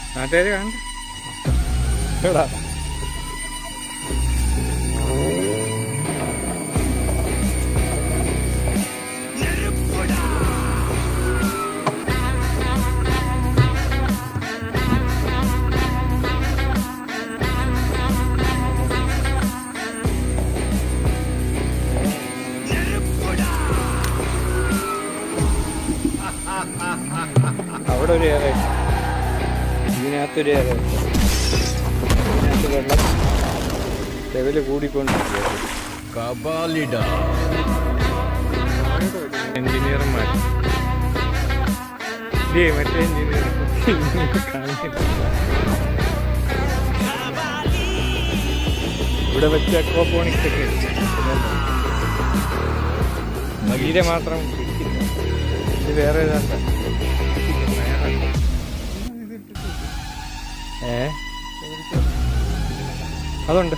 നാട്ടുകാര് കാണണ്ട എടാ അവിടെ ഒരു ഏറെ ഇതിനകത്തൊരു ഏറെ ഇതിനകത്ത് വെള്ളം ലെവല് കൂടിക്കൊണ്ടിരിക്കുക കബാലിഡ എഞ്ചിനീയർമാർ ഇതേ മറ്റേ എഞ്ചിനീയർ ഇവിടെ വെച്ച് അക്വാപോണിക്സ് ഒക്കെ ഉണ്ട്. തീരെ മാത്രം പിടിക്കില്ല. ഇത് വേറെ ഏതാണ്ട് ഏ അതുണ്ട്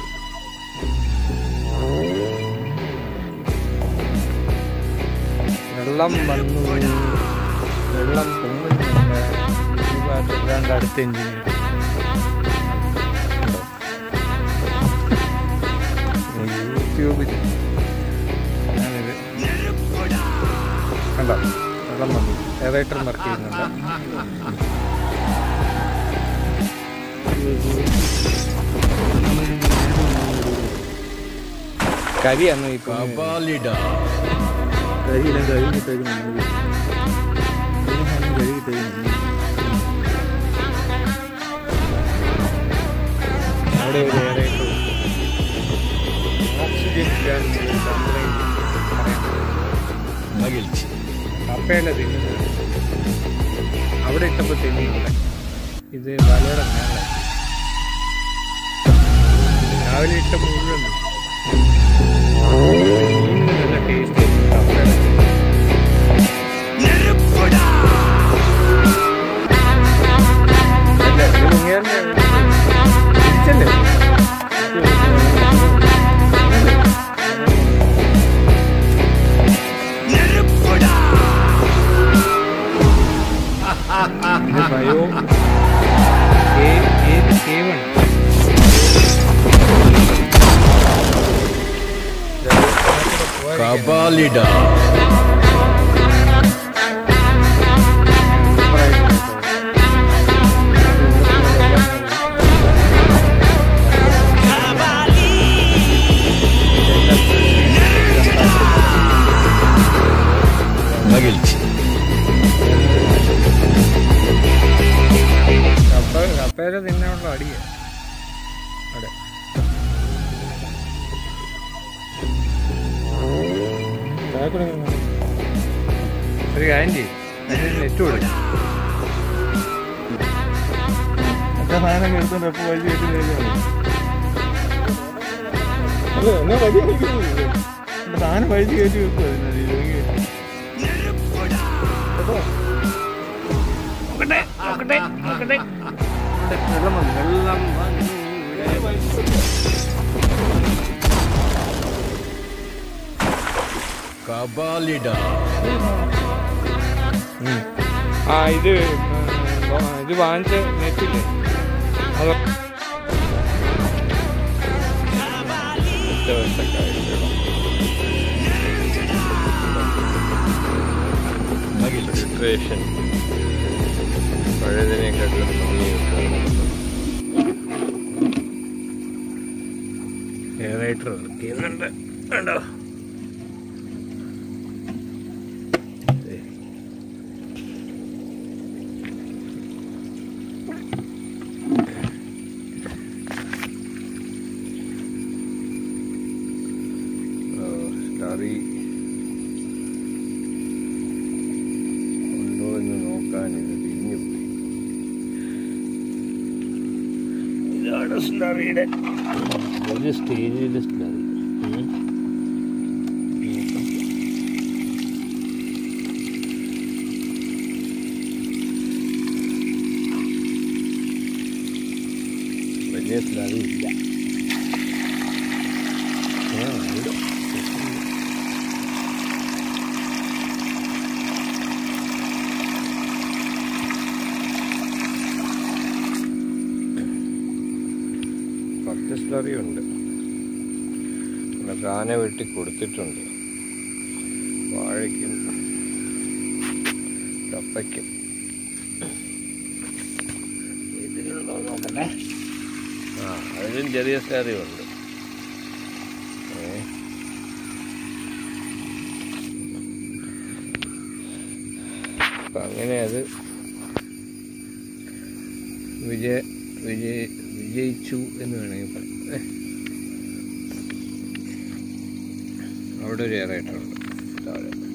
വെള്ളം വന്നു വെള്ളം പൊങ്ങുന്നുണ്ട് ഈ ഭാഗത്ത് ഏതാണ്ട് അടുത്ത എഞ്ചിനീയർ യൂട്യൂബിൽ ഞാനിത് കണ്ടോ വെള്ളം വന്നു ഏതായിട്ടും വർക്ക് ചെയ്യുന്നുണ്ട് കരിയാണ് ഈ പൊങ്ങുന്നത്. കബാലിഡ കരിയെല്ലാം കഴുകിട്ടേക്കുന്നു കഴുകിട്ടേക്കുന്നു അവിടെ ഒരു ഏറെ ഓക്സിജൻ ഇല്ലാതെ കംപ്ലൈൻറ്റ് മകിഴ്ചി കപ്പയല്ല തിന്നുന്നത് അവിടെ ഇട്ടപ്പോൾ തിന്നുന്നുണ്ട് ഇത് വലയുടെ മേളായി രാവിലെ ഇട്ട മുഴുവൻ മീനിന് നല്ല ടേസ്റ്റ് കപ്പയുടെ അല്ല ഇത് മുങ്ങിയാലേ തിരിച്ചല്ലേ ഇത് ബയോ എ ഏത് കെ വൺ കബാലിഡ മകിഴ്ചി കപ്പ കപ്പേരെ തിന്നാനുള്ള അടിയ അവിടെ ഒരു കാര്യം ചെയ്യും അതിന് നെറ്റ് കൊടുക്കും മറ്റേ സാധനം എടുത്തോണ്ട് എപ്പോ വഴി കയറ്റി കഴിഞ്ഞാൽ അല്ല എന്നാ വഴി കഴിക്കുന്നില്ല സാധനം വഴി കയറ്റി വെക്കും അതിനടിയിൽ നോക്കട്ടെ നോക്കട്ടെ നോക്കട്ടെ വെള്ളം വന്നു വെള്ളം വന്നു കബാലിഡ ആ ഇത് ഉം, ഇത് വാങ്ങിച്ച നെറ്റില്ലേ അത് മകിഴ്ചി ഫിൽട്രേഷൻ പഴയതിനെക്കാട്ടിലും എയറേറ്റർ വർക്ക് ചെയ്യുന്നുണ്ട് കണ്ടോ ദേ. ഓ, കറി ഉണ്ടോ എന്ന് നോക്കാൻ ഇത് തിരിഞ്ഞു പോയി ഇതാണ് സ്ലറിയുടെ ഒരു സ്റ്റേജിലെ സ്ലറി വലിയ സ്ലറി ഇല്ല ആ, ഉണ്ട്. മറ്റു സ്ലറി ഉണ്ട് പിന്നെ കാന വെട്ടി കൊടുത്തിട്ടുണ്ട് വാഴയ്ക്കും കപ്പയ്ക്കും ഇതിലുണ്ടോ നോക്കട്ടെ ആ അതിലും ചെറിയ സ്ലറി ഉണ്ട് ഏ അപ്പം അങ്ങനെ അത് വിജയ വിജയ വിജയിച്ചു എന്ന് വേണമെങ്കിൽ പറയാം ഏ. അവിടെ ഒരു ഏറേറ്ററുണ്ട് താഴെ